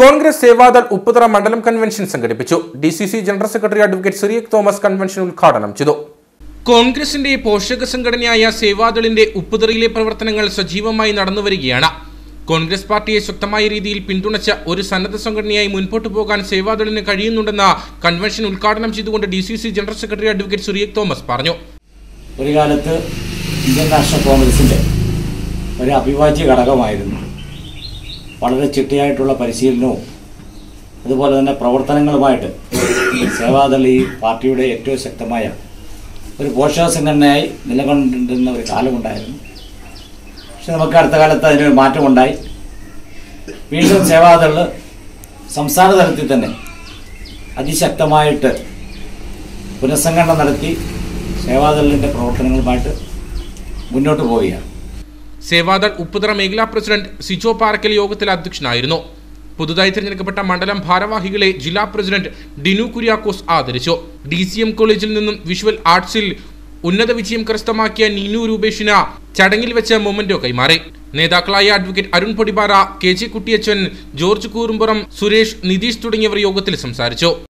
കോൺഗ്രസ് സേവാദൾ ഉപ്പുതറ മണ്ഡലം കൺവെൻഷൻ സംഘടിപ്പിച്ചു D C C general secretary advocate Cyriac Thomas convention ഉദ്ഘാടനം ചെയ്തു കോൺഗ്രസിന്റെ പോഷക സംഘടനയായ സേവാദളിന്റെ ഉപ്പുതറയിലെ പ്രവർത്തനങ്ങൾ സജീവമായി നടന്നുവരികയാണ് കോൺഗ്രസ് പാർട്ടിയെ ശക്തമായ രീതിയിൽ പിന്തുണച്ച ഒരു സന്നദ്ധ സംഘടനയായി മുൻപോട്ടു പോകാൻ സേവാദളിന് കഴിയുന്നുണ്ടെന്ന കൺവെൻഷൻ ഉദ്ഘാടനം ചെയ്തുകൊണ്ട് D C C general secretary advocate Suriyak Thomas പറഞ്ഞു ഒരു കാലത്ത് ഇന്ത്യൻ നാഷണൽ കോൺഗ്രസിൻ്റെ ഒരു അവിഭാജ്യ ഘടകമായിരുന്നു വളരെ ചിട്ടയായിട്ടുള്ള പരിശീലനവും അതുപോലെ തന്നെ പ്രവർത്തനങ്ങളുമായിട്ട് സേവാദൾ ഈ പാർട്ടിയുടെ ഏറ്റവും ശക്തമായ ഒരു പോഷക സംഘടനയായി നിലകൊണ്ടിരുന്ന ഒരു കാലമുണ്ടായിരുന്നു പക്ഷെ നമുക്ക് അടുത്ത കാലത്ത് അതിനൊരു മാറ്റമുണ്ടായി വീണ്ടും സേവാദൾ സംസ്ഥാന തലത്തിൽ തന്നെ അതിശക്തമായിട്ട് പുനഃസംഘടന നടത്തി സേവാദളിൻ്റെ പ്രവർത്തനങ്ങളുമായിട്ട് മുന്നോട്ട് പോവുകയാണ് സേവാദൾ ഉപ്പുതറ മേഖലാ പ്രസിഡന്റ് സിജോ പാറക്കൽ യോഗത്തിൽ അധ്യക്ഷനായിരുന്നു പുതുതായി തിരഞ്ഞെടുക്കപ്പെട്ട മണ്ഡലം ഭാരവാഹികളെ ജില്ലാ പ്രസിഡന്റ് ഡിനു കുര്യാക്കോസ് ആദരിച്ചു ഡി സി എം കോളേജിൽ നിന്നും വിഷ്വൽ ആർട്സിൽ ഉന്നത വിജയം കരസ്ഥമാക്കിയ നീനു രൂപേഷിന് ചടങ്ങിൽ വെച്ച് മൊമന്റോ കൈമാറി നേതാക്കളായ advocate Arun Podipara K J Kuttiyachan George Koorumpuram Suresh Nitheesh തുടങ്ങിയവർ യോഗത്തിൽ സംസാരിച്ചു